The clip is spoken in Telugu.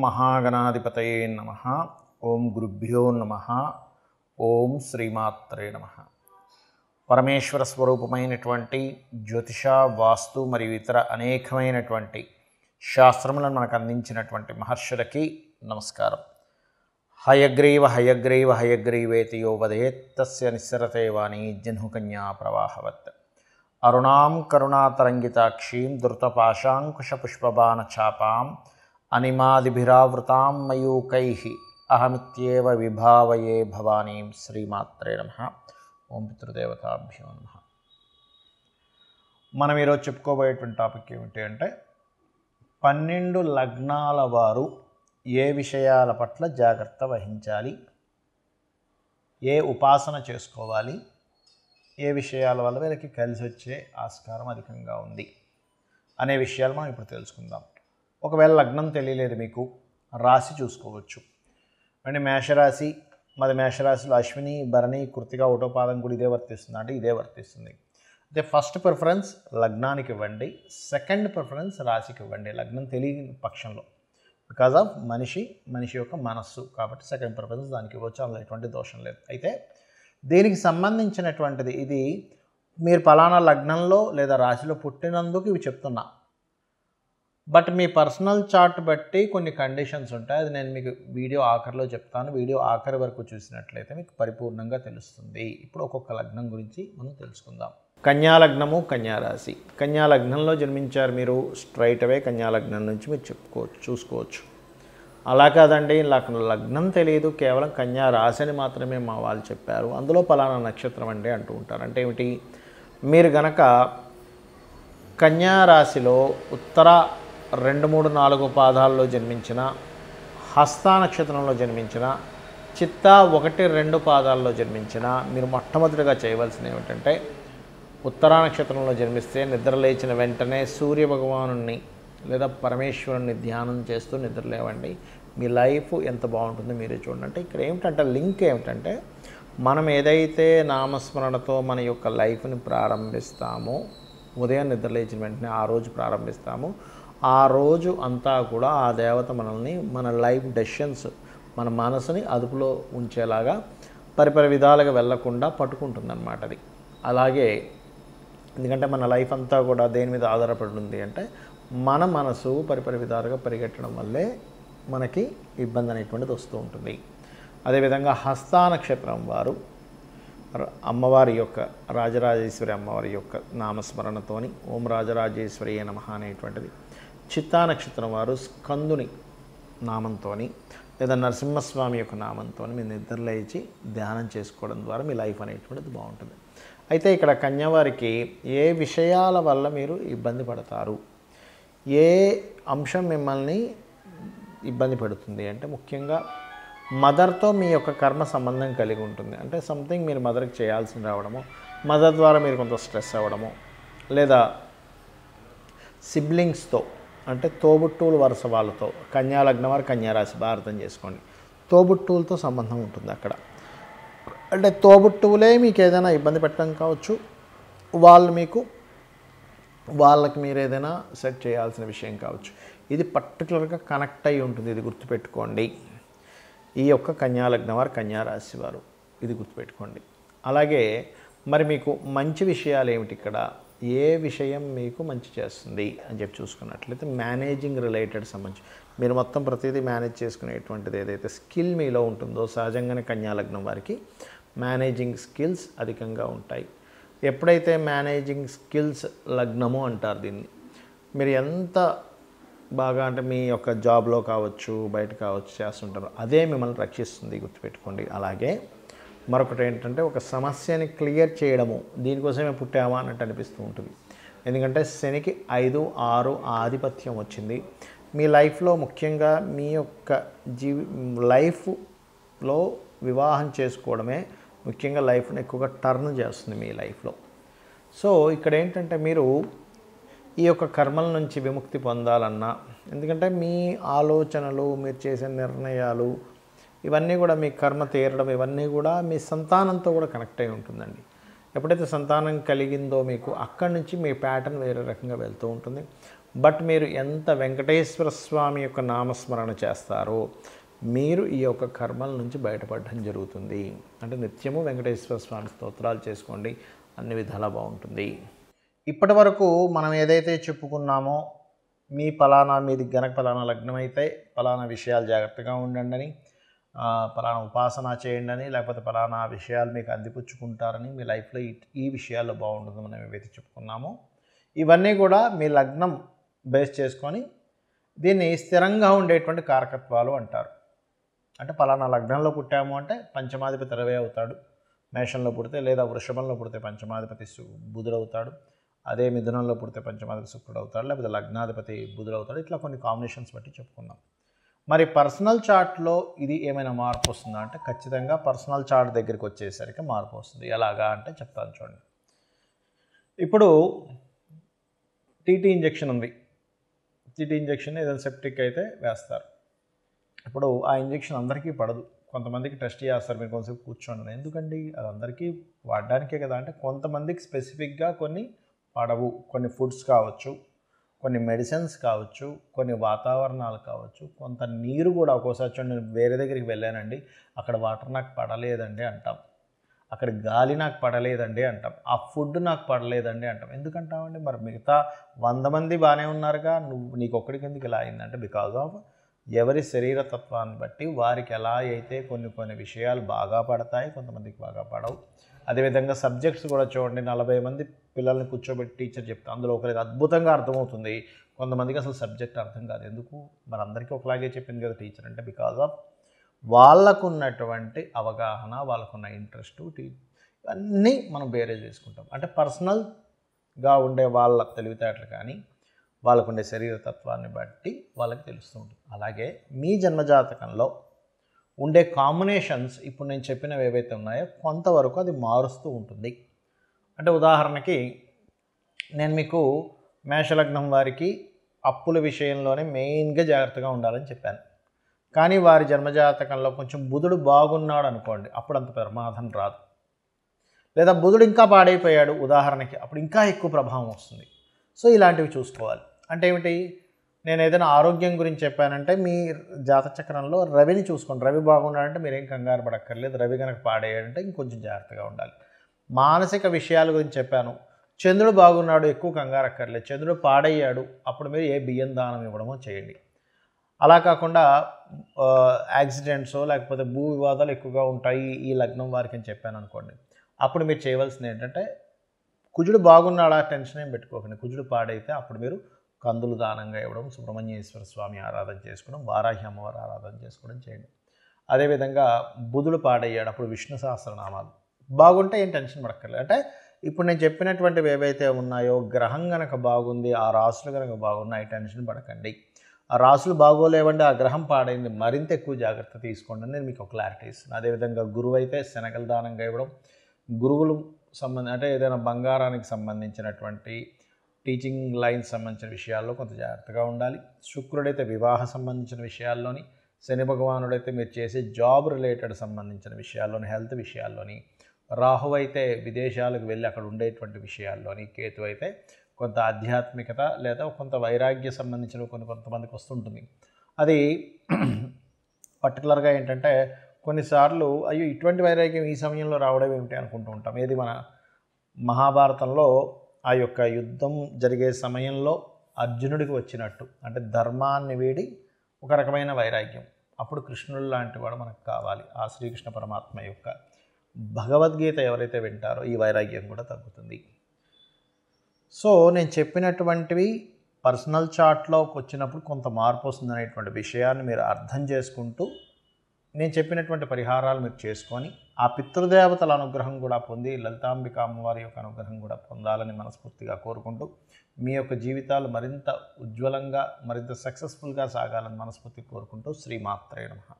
మహాగణాధిపతయే నమ ఓం గురుభ్యో నమ ఓం శ్రీమాత్రే నమ పరమేశ్వర స్వరూపమైనటువంటి జ్యోతిష వాస్తు మరియు ఇతర అనేకమైనటువంటి శాస్త్రములను మనకు అందించినటువంటి మహర్షులకి నమస్కారం హయగ్రీవ హయగ్రీవ హయగ్రీవేతి యో వదేత్ తస్య నిస్సరతే వాణి జహ్నుకన్యా ప్రవాహవత్ అరుణాం కరుణాతరంగితాక్షీం ధృతపాశాంకుశపుష్పబాణచాపాం అనిమాదిభిరావృతాం మయూకై అహమిత్యేవ విభావయే భవానీం శ్రీమాత్రే నమ ఓం పితృదేవతాభ్యో నమ మనం ఈరోజు చెప్పుకోబోయేటువంటి టాపిక్ ఏమిటి అంటే పన్నెండు లగ్నాల వారు ఏ విషయాల పట్ల జాగ్రత్త వహించాలి ఏ ఉపాసన చేసుకోవాలి ఏ విషయాల వల్ల వీళ్ళకి కలిసి వచ్చే ఆస్కారం అధికంగా ఉంది అనే విషయాలు మనం ఇప్పుడు తెలుసుకుందాం ఒకవేళ లగ్నం తెలియలేదు మీకు రాశి చూసుకోవచ్చు అంటే మేషరాశి మాది మేషరాశిలో అశ్విని భరణి కృతిగా ఒకటో పాదం కూడా ఇదే వర్తిస్తుంది అంటే ఇదే వర్తిస్తుంది అయితే ఫస్ట్ ప్రిఫరెన్స్ లగ్నానికి ఇవ్వండి సెకండ్ ప్రిఫరెన్స్ రాశికి ఇవ్వండి లగ్నం తెలియని పక్షంలో బికాజ్ ఆఫ్ మనిషి మనిషి యొక్క మనస్సు కాబట్టి సెకండ్ ప్రిఫరెన్స్ దానికి ఇవ్వచ్చు అందులో ఎటువంటి దోషం లేదు అయితే దీనికి సంబంధించినటువంటిది ఇది మీరు పలానా లగ్నంలో లేదా రాశిలో పుట్టినందుకు ఇవి చెప్తున్నా బట్ మీ పర్సనల్ చార్ట్ బట్టి కొన్ని కండిషన్స్ ఉంటాయి అది నేను మీకు వీడియో ఆఖరిలో చెప్తాను వీడియో ఆఖరి వరకు చూసినట్లయితే మీకు పరిపూర్ణంగా తెలుస్తుంది ఇప్పుడు ఒక్కొక్క లగ్నం గురించి మనం తెలుసుకుందాం కన్యా లగ్నము కన్యా రాశి కన్యా లగ్నంలో జన్మించారు మీరు స్ట్రైట్ అవే కన్యా లగ్నం నుంచి మీరు చెప్పుకోవచ్చు చూసుకోవచ్చు అలా కాదండి నాకు లగ్నం తెలియదు కేవలం కన్యా రాశి అని మాత్రమే మా వాళ్ళు చెప్పారు అందులో పలానా నక్షత్రం అండి అంటూ ఉంటారు అంటే ఏమిటి మీరు గనక కన్యా రాశిలో ఉత్తర రెండు మూడు నాలుగు పాదాల్లో జన్మించిన హస్త నక్షత్రంలో జన్మించిన చిత్త ఒకటి రెండు పాదాల్లో జన్మించిన మీరు మొట్టమొదటిగా చేయవలసిన ఏమిటంటే ఉత్తరా నక్షత్రంలో జన్మిస్తే నిద్ర లేచిన వెంటనే సూర్య భగవానుని లేదా పరమేశ్వరుని ధ్యానం చేస్తూ నిద్ర లేవండి మీ లైఫ్ ఎంత బాగుంటుందో మీరే చూడండి అంటే ఇక్కడ ఏమిటంటే లింక్ ఏమిటంటే మనం ఏదైతే నామస్మరణతో మన యొక్క లైఫ్ని ప్రారంభిస్తామో ఉదయం నిద్ర లేచిన వెంటనే ఆ రోజు ప్రారంభిస్తాము ఆ రోజు అంతా కూడా ఆ దేవత మనల్ని మన లైఫ్ డెసిషన్స్ మన మనసుని అదుపులో ఉంచేలాగా పరిపర విధాలుగా వెళ్లకుండా పట్టుకుంటుందన్నమాట అది అలాగే ఎందుకంటే మన లైఫ్ అంతా కూడా దేని మీద ఆధారపడి ఉంది అంటే మన మనసు పరిపర విధాలుగా పరిగెట్టడం వల్లే మనకి ఇబ్బంది అనేటువంటిది వస్తూ ఉంటుంది అదేవిధంగా హస్తా నక్షత్రం వారు ర- అమ్మవారి యొక్క రాజరాజేశ్వరి అమ్మవారి యొక్క నామస్మరణతోని ఓం రాజరాజేశ్వరి నమ అనేటువంటిది చిత్తా నక్షత్రం వారు స్కందుని నామంతోని లేదా నరసింహస్వామి యొక్క నామంతో మీరు నిద్ర లేచి ధ్యానం చేసుకోవడం ద్వారా మీ లైఫ్ అనేటువంటిది బాగుంటుంది అయితే ఇక్కడ కన్యావారికి ఏ విషయాల వల్ల మీరు ఇబ్బంది పడతారు ఏ అంశం మిమ్మల్ని ఇబ్బంది పెడుతుంది అంటే ముఖ్యంగా మదర్తో మీ యొక్క కర్మ సంబంధం కలిగి ఉంటుంది అంటే సంథింగ్ మీరు మదర్కి చేయాల్సి రావడము మదర్ ద్వారా మీరు కొంత స్ట్రెస్ అవ్వడము లేదా సిబ్లింగ్స్తో అంటే తోబుట్టువులు వరుస వాళ్ళతో కన్యా లగ్నం వారు కన్యారాశి బాగా అర్థం చేసుకోండి తోబుట్టువులతో సంబంధం ఉంటుంది అక్కడ అంటే తోబుట్టువులే మీకు ఏదైనా ఇబ్బంది పెట్టడం కావచ్చు వాళ్ళు మీకు వాళ్ళకి మీరు ఏదైనా సెట్ చేయాల్సిన విషయం కావచ్చు ఇది పర్టికులర్గా కనెక్ట్ అయి ఉంటుంది ఇది గుర్తుపెట్టుకోండి ఈ యొక్క కన్యా లగ్నం వారు కన్యా రాశి వారు ఇది గుర్తుపెట్టుకోండి అలాగే మరి మీకు మంచి విషయాలు ఏమిటి ఇక్కడ ఏ విషయం మీకు మంచి చేస్తుంది అని చెప్పి చూసుకున్నట్లయితే మేనేజింగ్ రిలేటెడ్ సంబంధించి మీరు మొత్తం ప్రతిదీ మేనేజ్ చేసుకునేటువంటిది ఏదైతే స్కిల్ మీలో ఉంటుందో సహజంగానే కన్యా లగ్నం వారికి మేనేజింగ్ స్కిల్స్ అధికంగా ఉంటాయి ఎప్పుడైతే మేనేజింగ్ స్కిల్స్ లగ్నము అంటారు దీన్ని మీరు ఎంత బాగా అంటే మీ యొక్క జాబ్లో కావచ్చు బయట కావచ్చు చేస్తుంటారు అదే మిమ్మల్ని రక్షిస్తుంది గుర్తుపెట్టుకోండి అలాగే మరొకటి ఏంటంటే ఒక సమస్యని క్లియర్ చేయడము దీనికోసమే పుట్టామా అన్నట్టు అనిపిస్తూ ఉంటుంది ఎందుకంటే శనికి ఐదు ఆరు ఆధిపత్యం వచ్చింది మీ లైఫ్లో ముఖ్యంగా మీ యొక్క జీవి లైఫ్లో వివాహం చేసుకోవడమే ముఖ్యంగా లైఫ్ని ఎక్కువగా టర్న్ చేస్తుంది మీ లైఫ్లో సో ఇక్కడ ఏంటంటే మీరు ఈ యొక్క కర్మల నుంచి విముక్తి పొందాలన్నా ఎందుకంటే మీ ఆలోచనలు మీరు చేసే నిర్ణయాలు ఇవన్నీ కూడా మీ కర్మ తీరడం ఇవన్నీ కూడా మీ సంతానంతో కూడా కనెక్ట్ అయి ఉంటుందండి ఎప్పుడైతే సంతానం కలిగిందో మీకు అక్కడి నుంచి మీ ప్యాటర్న్ వేరే రకంగా వెళ్తూ ఉంటుంది బట్ మీరు ఎంత వెంకటేశ్వర స్వామి యొక్క నామస్మరణ చేస్తారో మీరు ఈ యొక్క కర్మల నుంచి బయటపడడం జరుగుతుంది అంటే నిత్యము వెంకటేశ్వర స్వామి స్తోత్రాలు చేసుకోండి అన్ని విధాలా బాగుంటుంది ఇప్పటి వరకు మనం ఏదైతే చెప్పుకున్నామో మీ ఫలానా మీది గనక ఫలానా లగ్నం అయితే ఫలానా విషయాలు జాగ్రత్తగా ఉండండి అని ఆ, ఫలానా ఉపాసన చేయండి అని లేకపోతే ఫలానా విషయాలు మీకు అందిపుచ్చుకుంటారని మీ లైఫ్లో ఈ ఈ విషయాల్లో బాగుంటుంది మనం ఏవైతే చెప్పుకున్నామో ఇవన్నీ కూడా మీ లగ్నం బేస్ చేసుకొని దీన్ని స్థిరంగా ఉండేటువంటి కారకత్వాలు అంటారు అంటే ఫలానా లగ్నంలో పుట్టాము అంటే పంచమాధిపతి రవి అవుతాడు మేషంలో పుడితే లేదా వృషభంలో పుడితే పంచమాధిపతి సు- బుధుడు అవుతాడు అదే మిథునంలో పుడితే పంచమాధిపతి శుక్రుడు అవుతాడు లేకపోతే లగ్నాధిపతి బుధుడు అవుతాడు ఇట్లా కొన్ని కాంబినేషన్స్ బట్టి చెప్పుకున్నాం మరి పర్సనల్ చార్ట్లో ఇది ఏమైనా మార్పు వస్తుందా అంటే ఖచ్చితంగా పర్సనల్ చార్ట్ దగ్గరికి వచ్చేసరికి మార్పు వస్తుంది ఎలాగా అంటే చెప్తాను చూడండి ఇప్పుడు టీటీ ఇంజెక్షన్ ఉంది టీటీ ఇంజెక్షన్ ఏదైనా సెప్టిక్ అయితే వేస్తారు ఇప్పుడు ఆ ఇంజెక్షన్ అందరికీ పడదు కొంతమందికి టెస్ట్ చేస్తారు మీరు కొంచెంసేపు కూర్చోండి ఎందుకండి అది అందరికీ వాడడానికే కదా అంటే కొంతమందికి స్పెసిఫిక్గా కొన్ని పడవు కొన్ని ఫుడ్స్ కావచ్చు కొన్ని మెడిసిన్స్ కావచ్చు కొన్ని వాతావరణాలు కావచ్చు కొంత నీరు కూడా ఒక్కోసారి చూడండి నేను వేరే దగ్గరికి వెళ్ళానండి అక్కడ వాటర్ నాకు పడలేదండి అంటాం అక్కడ గాలి నాకు పడలేదండి అంటాం ఆ ఫుడ్ నాకు పడలేదండి అంటాం ఎందుకంటామండి మరి మిగతా వంద మంది బాగానే ఉన్నారుగా నువ్వు నీకు ఒక్కడికి ఎందుకు ఇలా అయిందంటే బికాజ్ ఆఫ్ ఎవరి శరీర తత్వాన్ని బట్టి వారికి ఎలా అయితే కొన్ని కొన్ని విషయాలు బాగా పడతాయి కొంతమందికి బాగా పడవు అదేవిధంగా సబ్జెక్ట్స్ కూడా చూడండి నలభై మంది పిల్లల్ని కూర్చోబెట్టి టీచర్ చెప్తా అందులో ఒకరికి అద్భుతంగా అర్థమవుతుంది కొంతమందికి అసలు సబ్జెక్ట్ అర్థం కాదు ఎందుకు మరి అందరికీ ఒకలాగే చెప్పింది కదా టీచర్ అంటే బికాజ్ ఆఫ్ వాళ్ళకున్నటువంటి అవగాహన వాళ్ళకున్న ఇంట్రెస్ట్ ఇవన్నీ మనం బేరే చేసుకుంటాం అంటే పర్సనల్గా ఉండే వాళ్ళ తెలివితేటలు కానీ వాళ్ళకుండే శరీర తత్వాన్ని బట్టి వాళ్ళకి తెలుస్తూ ఉంటుంది అలాగే మీ జన్మజాతకంలో ఉండే కాంబినేషన్స్ ఇప్పుడు నేను చెప్పినవి ఏవైతే ఉన్నాయో కొంతవరకు అది మారుస్తూ ఉంటుంది అంటే ఉదాహరణకి నేను మీకు మేషలగ్నం వారికి అప్పుల విషయంలోనే మెయిన్గా జాగ్రత్తగా ఉండాలని చెప్పాను కానీ వారి జన్మజాతకంలో కొంచెం బుధుడు బాగున్నాడు అనుకోండి అప్పుడు అంత ప్రమాదం రాదు లేదా బుధుడు ఇంకా పాడైపోయాడు ఉదాహరణకి అప్పుడు ఇంకా ఎక్కువ ప్రభావం వస్తుంది సో ఇలాంటివి చూసుకోవాలి అంటే ఏమిటి నేను ఏదైనా ఆరోగ్యం గురించి చెప్పానంటే మీ జాత చక్రంలో రవిని చూసుకోండి రవి బాగున్నాడంటే మీరేం కంగారు పడక్కర్లేదు రవి కనుక పాడేయాడంటే ఇంకొంచెం జాగ్రత్తగా ఉండాలి మానసిక విషయాల గురించి చెప్పాను చంద్రుడు బాగున్నాడు ఎక్కువ కంగారు అక్కర్లేదు చంద్రుడు పాడయ్యాడు అప్పుడు మీరు ఏ బియ్యం దానం ఇవ్వడమో చేయండి అలా కాకుండా ఆ, యాక్సిడెంట్స్ లేకపోతే భూ వివాదాలు ఎక్కువగా ఉంటాయి ఈ లగ్నం వారికి అని చెప్పాను అనుకోండి అప్పుడు మీరు చేయవలసింది ఏంటంటే కుజుడు బాగున్నాడా టెన్షన్ ఏం పెట్టుకోకండి కుజుడు పాడైతే అప్పుడు మీరు కందులు దానంగా ఇవ్వడం సుబ్రహ్మణ్యేశ్వర స్వామి ఆరాధన చేసుకోవడం వారాహి అమ్మవారి ఆరాధన చేసుకోవడం చేయండి అదేవిధంగా బుధుడు పాడయ్యాడు అప్పుడు విష్ణు సహస్రనామాలు బాగుంటే ఏం టెన్షన్ పడక్కర్లేదు అంటే ఇప్పుడు నేను చెప్పినటువంటివి ఏవైతే ఉన్నాయో గ్రహం గనక బాగుంది ఆ రాసులు కనుక బాగున్నాయి టెన్షన్ పడకండి ఆ రాసులు బాగోలేవండి ఆ గ్రహం పాడైంది మరింత ఎక్కువ జాగ్రత్త తీసుకోండి అని నేను మీకు ఒక క్లారిటీ ఇస్తున్నాను అదేవిధంగా గురువు అయితే శనగల దానంగా ఇవ్వడం గురువులు సంబంధ అంటే ఏదైనా బంగారానికి సంబంధించినటువంటి టీచింగ్ లైన్స్ సంబంధించిన విషయాల్లో కొంత జాగ్రత్తగా ఉండాలి శుక్రుడైతే వివాహ సంబంధించిన విషయాల్లోని శని భగవానుడైతే మీరు చేసే జాబ్ రిలేటెడ్ సంబంధించిన విషయాల్లోని హెల్త్ విషయాల్లోని రాహు అయితే విదేశాలకు వెళ్ళి అక్కడ ఉండేటువంటి విషయాల్లోని కేతు అయితే కొంత ఆధ్యాత్మికత లేదా కొంత వైరాగ్య సంబంధించిన కొన్ని కొంతమందికి వస్తుంటుంది అది పర్టికులర్గా ఏంటంటే కొన్నిసార్లు అయ్యో ఇటువంటి వైరాగ్యం ఈ సమయంలో రావడం ఏమిటి అనుకుంటూ ఉంటాం ఏది మన మహాభారతంలో ఆ యొక్క యుద్ధం జరిగే సమయంలో అర్జునుడికి వచ్చినట్టు అంటే ధర్మాన్ని వీడి ఒక రకమైన వైరాగ్యం అప్పుడు కృష్ణుడు లాంటి వాడు మనకు కావాలి ఆ శ్రీకృష్ణ పరమాత్మ యొక్క భగవద్గీత ఎవరైతే వింటారో ఈ వైరాగ్యం కూడా తగ్గుతుంది సో నేను చెప్పినటువంటివి పర్సనల్ చార్ట్లోకి వచ్చినప్పుడు కొంత మార్పు వస్తుంది అనేటువంటి విషయాన్ని మీరు అర్థం చేసుకుంటూ నేను చెప్పినటువంటి పరిహారాలు మీరు చేసుకొని ఆ పితృదేవతల అనుగ్రహం కూడా పొంది లలితాంబిక అమ్మవారి యొక్క అనుగ్రహం కూడా పొందాలని మనస్ఫూర్తిగా కోరుకుంటూ మీ యొక్క జీవితాలు మరింత ఉజ్వలంగా మరింత సక్సెస్ఫుల్గా సాగాలని మనస్ఫూర్తి కోరుకుంటూ శ్రీమాత్రే నమః